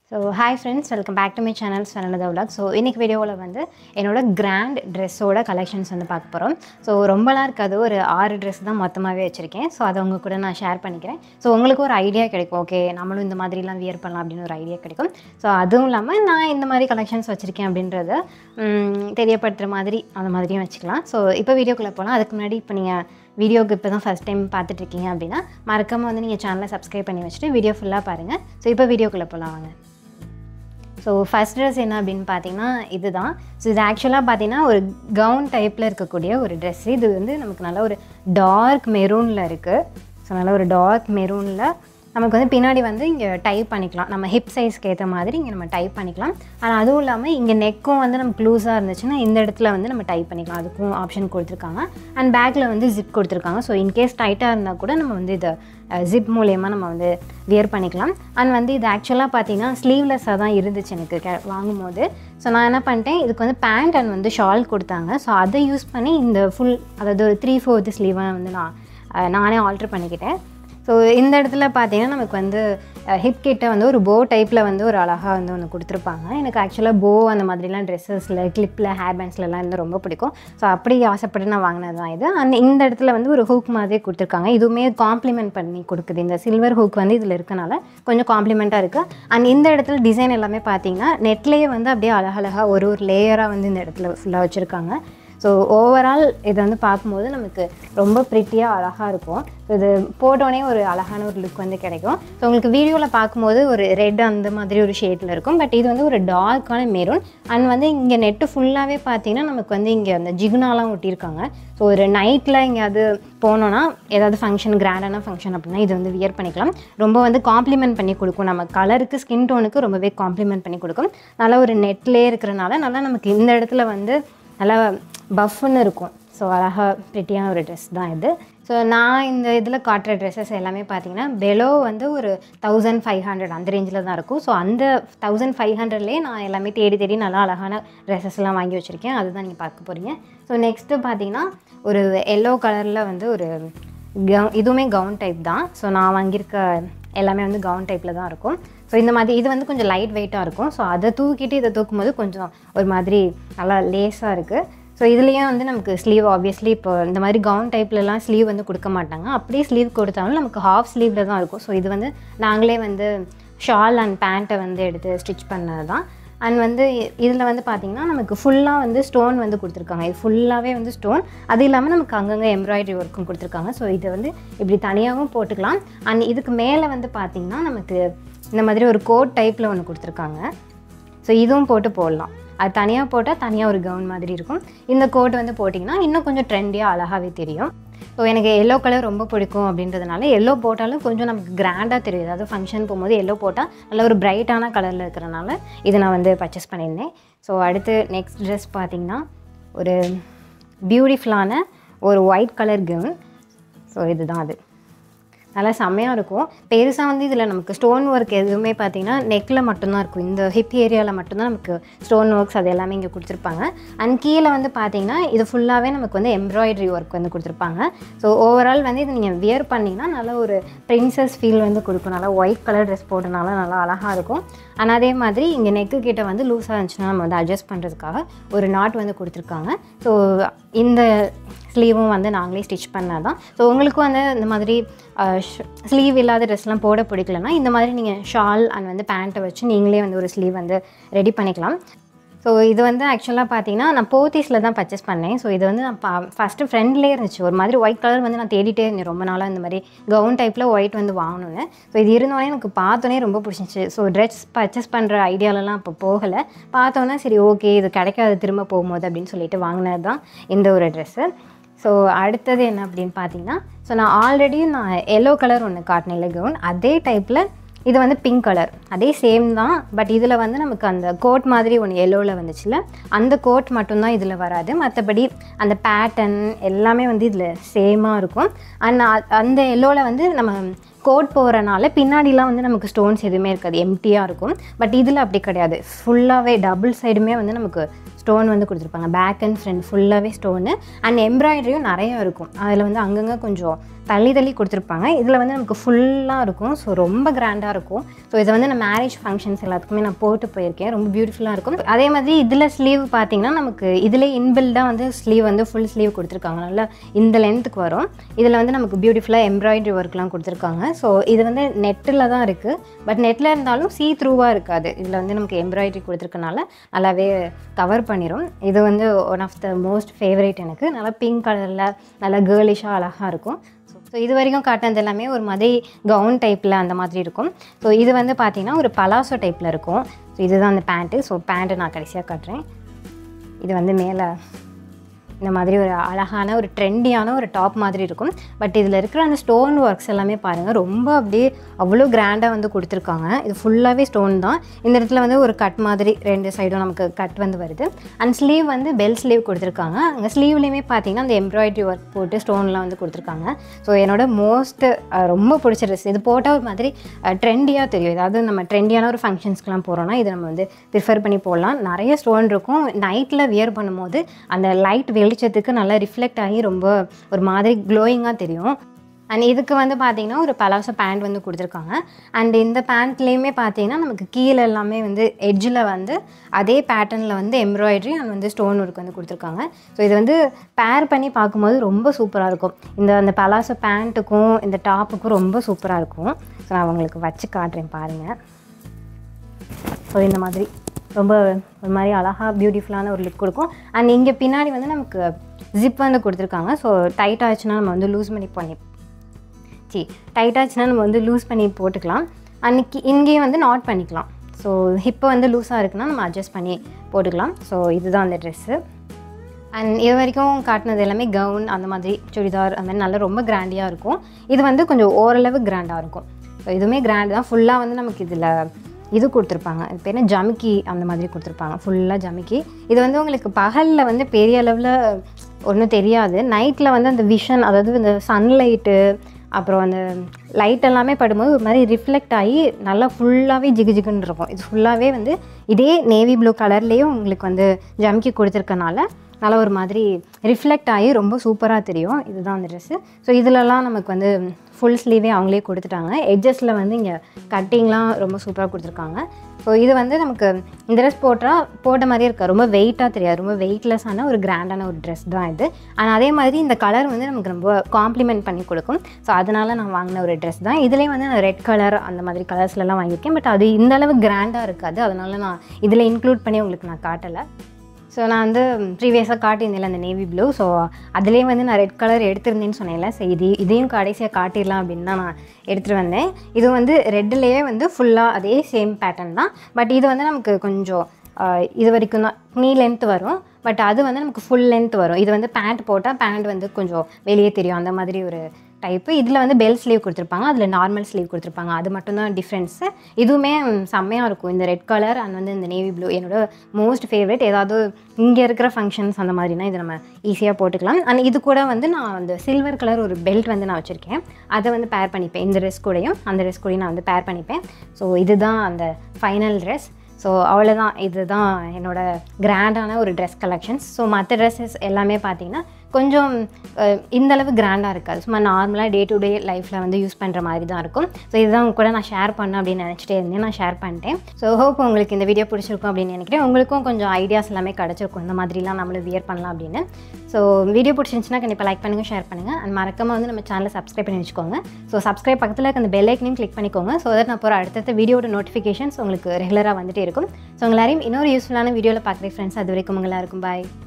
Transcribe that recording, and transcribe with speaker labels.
Speaker 1: so hi friends welcome back to my channel சொன்னது vlog so இன்றைக்கி வீடியோவில் வந்து என்னோட கிராண்ட் ட்ரெஸ்ஸோட கலெக்ஷன்ஸ் வந்து பார்க்க போகிறோம் ஸோ ரொம்பலாம் இருக்காது ஒரு ஆறு ட்ரெஸ் தான் மொத்தமாகவே வச்சுருக்கேன் ஸோ அதை உங்க கூட நான் ஷேர் பண்ணிக்கிறேன் ஸோ உங்களுக்கு ஒரு ஐடியா கிடைக்கும் ஓகே நம்மளும் இந்த மாதிரிலாம் வியர் பண்ணலாம் அப்படின்னு ஒரு ஐடியா கிடைக்கும் ஸோ அதுவும் இல்லாமல் நான் இந்த மாதிரி கலெக்ஷன்ஸ் வச்சுருக்கேன் அப்படின்றத ம், தெரியப்படுத்துகிற மாதிரி அந்த மாதிரியும் வச்சுக்கலாம் ஸோ இப்போ வீடியோக்குள்ளே போகலாம் அதுக்கு முன்னாடி இப்போ நீங்கள் வீடியோக்கு இப்போ தான் ஃபஸ்ட் டைம் பார்த்துட்ருக்கீங்க அப்படின்னா மறக்காமல் வந்து நீங்கள் சேனலை சப்ஸ்கிரைப் பண்ணி வச்சுட்டு வீடியோ ஃபுல்லாக பாருங்கள் ஸோ இப்போ வீடியோக்குள்ளே போகலாம் வாங்க ஸோ ஃபஸ்ட் ட்ரெஸ் என்ன அப்படின்னு பார்த்தீங்கன்னா இதுதான் ஸோ இது ஆக்சுவலாக பார்த்தீங்கன்னா ஒரு கவுன் டைப்பில் இருக்கக்கூடிய ஒரு ட்ரெஸ் இது வந்து நமக்கு நல்ல ஒரு டார்க் மெரூனில் இருக்குது ஸோ நல்ல ஒரு டார்க் மெரூனில் நமக்கு வந்து பின்னாடி வந்து இங்கே டைப் பண்ணிக்கலாம் நம்ம ஹிப் சைஸ்க்கு ஏற்ற மாதிரி இங்கே நம்ம டைப் பண்ணிக்கலாம் ஆனால் அதுவும் இல்லாமல் இங்கே நெக்கும் வந்து நமக்கு லூஸாக இருந்துச்சுன்னா இந்த இடத்துல வந்து நம்ம டைப் பண்ணிக்கலாம் அதுக்கும் ஆப்ஷன் கொடுத்துருக்காங்க அண்ட் பேக்கில் வந்து ஜிப் கொடுத்துருக்காங்க ஸோ இன்கேஸ் டைட்டாக இருந்தால் கூட நம்ம வந்து இதை ஜிப் மூலயமா நம்ம வந்து வியர் பண்ணிக்கலாம் அண்ட் வந்து இது ஆக்சுவலாக பார்த்தீங்கன்னா ஸ்லீவ்லெஸ்ஸாக தான் இருந்துச்சு எனக்கு கே வாங்கும்போது ஸோ நான் என்ன பண்ணிட்டேன் இதுக்கு வந்து பேண்ட் அண்ட் வந்து ஷால் கொடுத்தாங்க ஸோ அதை யூஸ் பண்ணி இந்த ஃபுல் அதாவது ஒரு த்ரீ ஃபோர்த்து ஸ்லீவாக வந்து நான் அஹ், நானே ஆல்ட்ரு பண்ணிக்கிட்டேன் ஸோ இந்த இடத்துல பார்த்தீங்கன்னா நமக்கு வந்து ஹிப் கிட்ட வந்து ஒரு போ டைப்பில் வந்து ஒரு அழகாக வந்து ஒன்று கொடுத்துருப்பாங்க எனக்கு ஆக்சுவலாக போ அந்த மாதிரிலாம் ட்ரெஸ்ஸஸில் கிளிப்பில் ஹேர் பேண்ட்ஸ்லலாம் இருந்து ரொம்ப பிடிக்கும் ஸோ அப்படி ஆசைப்பட்டு நான் வாங்கினது தான் இது அந்த இந்த இடத்துல வந்து ஒரு ஹூக் மாதிரி கொடுத்துருக்காங்க இதுவுமே காம்ப்ளிமெண்ட் பண்ணி கொடுக்குது இந்த சில்வர் ஹூக் வந்து இதில் இருக்கனால கொஞ்சம் காம்ப்ளிமெண்ட்டாக இருக்குது அண்ட் இந்த இடத்துல டிசைன் எல்லாமே பார்த்தீங்கன்னா நெட்லேயே வந்து அப்படியே அழகழகாக ஒரு ஒரு லேயராக வந்து இந்த இடத்துல ஃபுல்லாக வச்சுருக்காங்க ஸோ ஓவரால் இதை வந்து பார்க்கும்போது நமக்கு ரொம்ப ப்ரிட்டியாக அழகாக இருக்கும் இது போட்டோடனே ஒரு அழகான ஒரு லுக் வந்து கிடைக்கும் ஸோ உங்களுக்கு வீடியோவில் பார்க்கும்போது ஒரு ரெட் அந்த மாதிரி ஒரு ஷேட்டில் இருக்கும் பட் இது வந்து ஒரு டார்க்கான மெரூன் அண்ட் வந்து இங்கே நெட்டு ஃபுல்லாகவே பார்த்தீங்கன்னா நமக்கு வந்து இங்கே அந்த ஜிகுனாலாம் ஒட்டியிருக்காங்க ஸோ ஒரு நைட்டில் எங்கேயாவது போனோன்னா ஏதாவது ஃபங்க்ஷன் கிராண்டான ஃபங்க்ஷன் அப்படின்னா இது வந்து வியர் பண்ணிக்கலாம் ரொம்ப வந்து காம்ப்ளிமெண்ட் பண்ணி கொடுக்கும் நம்ம கலருக்கு ஸ்கின் டோனுக்கு ரொம்பவே காம்ப்ளிமெண்ட் பண்ணி கொடுக்கும் நல்லா ஒரு நெட்லேயே இருக்கிறனால நல்லா நமக்கு இந்த இடத்துல வந்து நல்லா பஃப்னு இருக்கும் ஸோ அழகாக ப்ரிட்டியான ஒரு ட்ரெஸ் தான் இது ஸோ நான் இந்த இதில் காட்டுற ட்ரெஸ்ஸஸ் எல்லாமே பார்த்தீங்கன்னா பெலோ வந்து ஒரு தௌசண்ட் ஃபைவ் ஹண்ட்ரட் அந்த ரேஞ்சில் தான் இருக்கும் ஸோ அந்த தௌசண்ட் ஃபைவ் ஹண்ட்ரட்லேயே நான் எல்லாமே தேடி தேடி நல்லா அழகான ட்ரெஸ்ஸஸ்லாம் வாங்கி வச்சுருக்கேன் அதுதான் நீங்கள் பார்க்க போகிறீங்க ஸோ நெக்ஸ்ட்டு பார்த்தீங்கன்னா ஒரு எல்லோ கலரில் வந்து ஒரு கவு இதுவுமே கவுன் டைப் தான் ஸோ நான் வாங்கியிருக்க எல்லாமே வந்து கவுன் டைப்பில் தான் இருக்கும் ஸோ இந்த மாதிரி இது வந்து கொஞ்சம் லைட் வெயிட்டாக இருக்கும் ஸோ அதை தூக்கிட்டு இதை தூக்கும்போது கொஞ்சம் ஒரு மாதிரி நல்லா லேஸாக இருக்குது ஸோ இதுலேயும் வந்து நமக்கு ஸ்லீவ் ஆப்வியஸ்லி இப்போ இந்த மாதிரி கவுன் டைப்லலாம் ஸ்லீவ் வந்து கொடுக்க மாட்டாங்க அப்படியே ஸ்லீவ் கொடுத்தாலும் நமக்கு ஹாஃப் ஸ்லீவில் தான் இருக்கும் ஸோ இது வந்து நாங்களே வந்து ஷால் அண்ட் பேண்ட்டை வந்து எடுத்து ஸ்டிச் பண்ணது தான் அண்ட் வந்து இதில் வந்து பார்த்திங்கன்னா நமக்கு ஃபுல்லாக வந்து ஸ்டோன் வந்து கொடுத்துருக்காங்க இது ஃபுல்லாகவே வந்து ஸ்டோன் அது இல்லாமல் நமக்கு அங்கங்கே எம்ப்ராய்டரி ஒர்க்கும் கொடுத்துருக்காங்க ஸோ இதை வந்து இப்படி தனியாகவும் போட்டுக்கலாம் அண்ட் இதுக்கு மேலே வந்து பார்த்திங்கன்னா நமக்கு இந்த மாதிரி ஒரு கோட் டைப்பில் ஒன்று கொடுத்துருக்காங்க ஸோ இதுவும் போட்டு போடலாம் அது தனியாக போட்டால் தனியாக ஒரு கவுன் மாதிரி இருக்கும் இந்த கோட் வந்து போட்டிங்கன்னா இன்னும் கொஞ்சம் ட்ரெண்டியாக அழகாகவே தெரியும் ஸோ எனக்கு எல்லோ கலர் ரொம்ப பிடிக்கும் அப்படின்றதுனால எல்லோ போட்டாலும் கொஞ்சம் நமக்கு கிராண்டாக தெரியும் அதாவது ஃபங்க்ஷன் போகும்போது எல்லோ போட்டால் நல்ல ஒரு பிரைட்டான கலரில் இருக்கிறனால இதை நான் வந்து பர்ச்சேஸ் பண்ணியிருந்தேன் ஸோ அடுத்து நெக்ஸ்ட் ட்ரெஸ் பார்த்திங்கன்னா ஒரு பியூட்டிஃபுல்லான ஒரு ஒயிட் கலர் கவுன் ஸோ இதுதான் அது நல்லா செம்மையாக இருக்கும் பெருசாக வந்து இதில் நமக்கு ஸ்டோன் ஒர்க் எதுவுமே பார்த்தீங்கன்னா நெக்கில் மட்டும்தான் இருக்கும் இந்த ஹிப் ஏரியாவில் மட்டும்தான் நமக்கு ஸ்டோன் ஒர்க்ஸ் அது எல்லாமே இங்கே கொடுத்துருப்பாங்க அண்ட் கீழே வந்து பார்த்தீங்கன்னா இது ஃபுல்லாகவே நமக்கு வந்து எம்ப்ராய்டரி ஒர்க் வந்து கொடுத்துருப்பாங்க ஸோ ஓவரால் வந்து இது நீங்கள் வியர் பண்ணிங்கன்னா நல்ல ஒரு பிரின்சஸ் ஃபீல் வந்து கொடுக்கும் நல்லா ஒயிட் கலர் ட்ரெஸ் போட்டனால நல்லா அழகாக இருக்கும் அண்ட் அதே மாதிரி இங்கே நெக்கு கிட்ட வந்து லூஸாக இருந்துச்சுன்னா நம்ம வந்து அட்ஜஸ்ட் பண்ணுறதுக்காக ஒரு நாட் வந்து கொடுத்துருக்காங்க ஸோ இந்த ஸ்லீவும் வந்து நாங்களே ஸ்டிச் பண்ணது தான் ஸோ உங்களுக்கும் வந்து இந்த மாதிரி ஸ்லீவ் இல்லாத ட்ரெஸ்லாம் போட பிடிக்கலனா இந்த மாதிரி நீங்கள் ஷால் அண்ட் வந்து பேண்ட்டை வச்சு நீங்களே வந்து ஒரு ஸ்லீவ் வந்து ரெடி பண்ணிக்கலாம் ஸோ இது வந்து ஆக்சுவலாக பார்த்தீங்கன்னா நான் போத்தீஸில் தான் பர்ச்சேஸ் பண்ணேன் ஸோ இது வந்து நான் பா ஃபஸ்ட்டு ஃப்ரெண்ட்லேயே இருந்துச்சு ஒரு மாதிரி ஒயிட் கலர் வந்து நான் தேடிட்டே இருந்தேன் ரொம்ப நாளாக இந்த மாதிரி கவுன் டைப்பில் ஒயிட் வந்து வாங்கணுன்னு ஸோ இது இருந்தோடனே எனக்கு பார்த்தோன்னே ரொம்ப பிடிச்சிச்சு ஸோ ட்ரெஸ் பர்ச்சேஸ் பண்ணுற ஐடியாலலாம் இப்போ போகலை பார்த்தோன்னா சரி ஓகே இது கிடைக்காது திரும்ப போகும்போது அப்படின்னு சொல்லிட்டு வாங்கினது தான் இந்த ஒரு ட்ரெஸ்ஸு ஸோ அடுத்தது என்ன அப்படின்னு பார்த்தீங்கன்னா ஸோ நான் ஆல்ரெடி நான் எல்லோ கலர் ஒன்று காட்டினேன் கவுன் அதே டைப்பில் இது வந்து பிங்க் கலர் அதே சேம் தான் பட் இதில் வந்து நமக்கு அந்த கோட் மாதிரி ஒன்று எல்லோவில் வந்துச்சுல அந்த கோட் மட்டும்தான் இதில் வராது மற்றபடி அந்த பேட்டர்ன் எல்லாமே வந்து இதில் சேமாக இருக்கும் அண்ட் அந்த எல்லோவில் வந்து நம்ம கோட் போகிறனால பின்னாடிலாம் வந்து நமக்கு ஸ்டோன்ஸ் எதுவுமே இருக்காது எம்டியாக இருக்கும் பட் இதில் அப்படி கிடையாது ஃபுல்லாகவே டபுள் சைடுமே வந்து நமக்கு ஸ்டோன் வந்து கொடுத்துருப்பாங்க பேக் அண்ட் ஃப்ரண்ட் ஃபுல்லாகவே ஸ்டோனு அண்ட் எம்ப்ராய்டரியும் நிறைய இருக்கும் அதில் வந்து அங்கங்கே கொஞ்சம் தள்ளி தள்ளி கொடுத்துருப்பாங்க இதில் வந்து நமக்கு ஃபுல்லாக இருக்கும் ஸோ ரொம்ப கிராண்டாக இருக்கும் ஸோ இதை வந்து நான் மேரேஜ் ஃபங்க்ஷன்ஸ் எல்லாத்துக்குமே நான் போட்டு போயிருக்கேன் ரொம்ப பியூட்டிஃபுல்லாக இருக்கும் அதே மாதிரி இதில் ஸ்லீவ் பார்த்தீங்கன்னா நமக்கு இதில் இன்பில்டாக வந்து ஸ்லீவ் வந்து ஃபுல் ஸ்லீவ் கொடுத்துருக்காங்க நல்லா இந்த லென்த்துக்கு வரும் இதில் வந்து நமக்கு பியூட்டிஃபுல்லாக எம்ப்ராய்டரி ஒர்க்லாம் கொடுத்துருக்காங்க ஸோ இது வந்து நெட்டில் தான் இருக்குது பட் நெட்டில் இருந்தாலும் சீ த்ரூவாக இருக்காது இதில் வந்து நமக்கு எம்ப்ராய்டரி கொடுத்துருக்கனால நல்லாவே கவர் பண்ணிடும் இது வந்து one of the most favourite எனக்கு நல்லா பிங்க் கலரில் நல்லா கேர்லிஷாக அழகாக இருக்கும் ஸோ இது வரைக்கும் காட்டினது எல்லாமே ஒரு மாதிரி கவுன் டைப்பில் அந்த மாதிரி இருக்கும் ஸோ இது வந்து பார்த்திங்கன்னா ஒரு பலாசோ டைப்பில் இருக்கும் ஸோ இதுதான் அந்த பேண்ட்டு ஸோ பேண்ட்டு நான் கடைசியாக காட்டுறேன் இது வந்து மேலே இந்த மாதிரி ஒரு அழகான ஒரு ட்ரெண்டியான ஒரு டாப் மாதிரி இருக்கும் பட் இதில் இருக்கிற அந்த ஸ்டோன் ஒர்க்ஸ் எல்லாமே பாருங்கள் ரொம்ப அப்படியே அவ்வளோ கிராண்டாக வந்து கொடுத்துருக்காங்க இது ஃபுல்லாகவே ஸ்டோன் தான் இந்த இடத்துல வந்து ஒரு கட் மாதிரி ரெண்டு சைடும் நமக்கு கட் வந்து வருது அண்ட் ஸ்லீவ் வந்து பெல் ஸ்லீவ் கொடுத்துருக்காங்க அங்கே ஸ்லீவ்லேயுமே பார்த்தீங்கன்னா அந்த எம்ப்ராய்டரி ஒர்க் போட்டு ஸ்டோன்லாம் வந்து கொடுத்துருக்காங்க ஸோ என்னோட மோஸ்ட் ரொம்ப பிடிச்ச ட்ரெஸ் இது போட்டால் ஒரு மாதிரி ட்ரெண்டியாக தெரியும் ஏதாவது நம்ம ட்ரெண்டியான ஒரு ஃபங்க்ஷன்ஸ்க்குலாம் போகிறோம்னா இதை நம்ம வந்து ப்ரிஃபர் பண்ணி போடலாம் நிறைய ஸ்டோன் இருக்கும் நைட்டில் வியர் பண்ணும்போது அந்த லைட் வெளிச்சத்துக்கு நல்லா ரிஃப்ளெக்ட் ஆகி ரொம்ப ஒரு மாதிரி க்ளோயிங்காக தெரியும் அண்ட் இதுக்கு வந்து பார்த்தீங்கன்னா ஒரு பலாசோ பேண்ட் வந்து கொடுத்துருக்காங்க அண்ட் இந்த பேண்ட்லேயுமே பார்த்தீங்கன்னா நமக்கு கீழே எல்லாமே வந்து எட்ஜில் வந்து அதே பேட்டர்னில் வந்து எம்ப்ராய்டரி அண்ட் வந்து ஸ்டோன் ஒர்க் வந்து கொடுத்துருக்காங்க ஸோ இது வந்து பேர் பண்ணி பார்க்கும்போது ரொம்ப சூப்பராக இருக்கும் இந்த அந்த பலாசோ பேண்ட்டுக்கும் இந்த டாப்புக்கும் ரொம்ப சூப்பராக இருக்கும் ஸோ நான் உங்களுக்கு வச்சு காட்டுறேன் பாருங்கள் ஸோ இந்த மாதிரி ரொம்ப ஒரு மாதிரி அழகாக பியூட்டிஃபுல்லான ஒரு லுக் கொடுக்கும் அண்ட் இங்கே பின்னாடி வந்து நமக்கு ஜிப் வந்து கொடுத்துருக்காங்க ஸோ டைட் ஆச்சுன்னா நம்ம வந்து லூஸ் பண்ணி பண்ணி சி டைட் ஆச்சுன்னா நம்ம வந்து லூஸ் பண்ணி போட்டுக்கலாம் அன்னைக்கு இங்கேயும் வந்து நாட் பண்ணிக்கலாம் ஸோ ஹிப்பை வந்து லூஸாக இருக்குன்னா நம்ம அட்ஜஸ்ட் பண்ணி போட்டுக்கலாம் ஸோ இதுதான் அந்த ட்ரெஸ்ஸு அண்ட் இது வரைக்கும் காட்டினது எல்லாமே கவுன் அந்த மாதிரி சுடிதார் அந்த மாதிரி நல்லா ரொம்ப கிராண்டியாக இருக்கும் இது வந்து கொஞ்சம் ஓரளவு கிராண்டாக இருக்கும் ஸோ இதுவுமே கிராண்ட் தான் ஃபுல்லாக வந்து நமக்கு இதில் இது கொடுத்துருப்பாங்க இது பேர் என்ன ஜமிக்கி அந்த மாதிரி கொடுத்துருப்பாங்க ஃபுல்லாக ஜமிக்கி இது வந்து உங்களுக்கு பகலில் வந்து பெரிய அளவில் ஒன்றும் தெரியாது நைட்டில் வந்து அந்த விஷன் அதாவது இந்த சன்லைட்டு அப்புறம் அந்த லைட் எல்லாமே படும்போது ஒரு மாதிரி ரிஃப்ளெக்ட் ஆகி நல்லா ஃபுல்லாகவே ஜிகு ஜிகுன்னு இருக்கும் இது ஃபுல்லாகவே வந்து இதே நேவி ப்ளூ கலர்லேயும் உங்களுக்கு வந்து ஜம்கி கொடுத்துருக்கனால நல்லா ஒரு மாதிரி ரிஃப்ளெக்ட் ஆகி ரொம்ப சூப்பராக தெரியும் இதுதான் அந்த ட்ரெஸ்ஸு ஸோ இதிலலாம் நமக்கு வந்து ஃபுல் ஸ்லீவே அவங்களே கொடுத்துட்டாங்க எட்ஜஸில் வந்து இங்கே கட்டிங்லாம் ரொம்ப சூப்பராக கொடுத்துருக்காங்க ஸோ இது வந்து நமக்கு இந்த ட்ரெஸ் போட்டால் போட்ட மாதிரியே இருக்கா ரொம்ப வெயிட்டாக தெரியாது ரொம்ப வெயிட்லெஸ்ஸான ஒரு கிராண்டான ஒரு ட்ரெஸ் தான் இது ஆனால் அதே மாதிரி இந்த கலர் வந்து நமக்கு ரொம்ப காம்ப்ளிமெண்ட் பண்ணி கொடுக்கும் ஸோ அதனால் நான் வாங்கின ஒரு ட்ரெஸ் தான் இதுலேயே வந்து நான் ரெட் கலர் அந்த மாதிரி கலர்ஸ்லலாம் வாங்கியிருக்கேன் பட் அது இந்த அளவு கிராண்டாக இருக்காது அதனால நான் இதில் இன்க்ளூட் பண்ணி உங்களுக்கு நான் காட்டலை ஸோ நான் வந்து ப்ரீவியஸாக காட்டியிருந்தேன் அந்த நேவி ப்ளூ ஸோ அதுலேயே வந்து நான் ரெட் கலர் எடுத்திருந்தேன்னு சொன்னேன்ல சரி இது இதையும் கடைசியாக காட்டிடலாம் அப்படின்னு தான் நான் எடுத்துகிட்டு வந்தேன் இது வந்து ரெட்டுலேயே வந்து ஃபுல்லாக அதே சேம் பேட்டர்ன் தான் பட் இது வந்து நமக்கு கொஞ்சம் ஆஹ், இது வரைக்கும் தான் நீ லென்த் வரும் பட் அது வந்து நமக்கு ஃபுல் லென்த் வரும் இது வந்து பேண்ட் போட்டால் பேண்ட் வந்து கொஞ்சம் வெளியே தெரியும் அந்த மாதிரி ஒரு டைப்பு இதில் வந்து பெல் ஸ்லீவ் கொடுத்துருப்பாங்க அதில் நார்மல் ஸ்லீவ் கொடுத்துருப்பாங்க அது மட்டும்தான் டிஃப்ரென்ஸு இதுவுமே செம்மையாக இருக்கும் இந்த ரெட் கலர் அண்ட் வந்து இந்த நேவி ப்ளூ என்னோட மோஸ்ட் ஃபேவரட் ஏதாவது இங்கே இருக்கிற ஃபங்க்ஷன்ஸ் அந்த மாதிரினா இதை நம்ம ஈஸியாக போட்டுக்கலாம் அண்ட் இது கூட வந்து நான் அந்த சில்வர் கலர் ஒரு பெல்ட் வந்து நான் வச்சுருக்கேன் அதை வந்து பேர் பண்ணிப்பேன் இந்த ட்ரெஸ் கூடயும் அந்த ட்ரெஸ் கூடயும் நான் வந்து பேர் பண்ணிப்பேன் ஸோ இதுதான் அந்த ஃபைனல் ட்ரெஸ் ஸோ அவ்வளோதான் இதுதான் என்னோட கிராண்டான ஒரு ட்ரெஸ் கலெக்ஷன்ஸ் ஸோ மற்ற ட்ரெஸ்ஸஸ் எல்லாமே பார்த்தீங்கன்னா கொஞ்சம் அஹ், இந்த அளவு கிராண்டாக இருக்காது சும்மா நார்மலாக டே டு டே லைஃப்பில் வந்து யூஸ் பண்ணுற மாதிரி தான் இருக்கும் ஸோ இதுதான் உங்க கூட நான் ஷேர் பண்ணேன் அப்படின்னு நினச்சிட்டே இருந்தேன் நான் ஷேர் பண்ணிட்டேன் ஸோ ஹோப் உங்களுக்கு இந்த வீடியோ பிடிச்சிருக்கும் அப்படின்னு நினைக்கிறேன் உங்களுக்கும் கொஞ்சம் ஐடியாஸ் எல்லாமே கிடச்சிருக்கும் இந்த மாதிரிலாம் நம்மளும் வியர் பண்ணலாம் அப்படின்னு ஸோ வீடியோ பிடிச்சிருந்துச்சுன்னா கண்டிப்பாக லைக் பண்ணுங்கள் ஷேர் பண்ணுங்கள் அண்ட் மறக்காம வந்து நம்ம சேனலை சப்ஸ்கிரைப் பண்ணி வச்சுக்கோங்க ஸோ சப்ஸ்கிரைப் பக்கத்தில் இருக்க அந்த பெல் ஐக்கனையும் கிளிக் பண்ணிக்கோங்க ஸோ தட் நான் போகிற அடுத்தடுத்த வீடியோட நோட்டிஃபிகேஷன்ஸ் உங்களுக்கு ரெகுலராக வந்துட்டே இருக்கும் ஸோ உங்க எல்லாரையும் இன்னொரு யூஸ்ஃபுல்லான வீடியோவில் பார்க்குறேன் ஃப்ரெண்ட்ஸ் அது வரைக்கும் உங்க எல்லாருக்கும் பாய்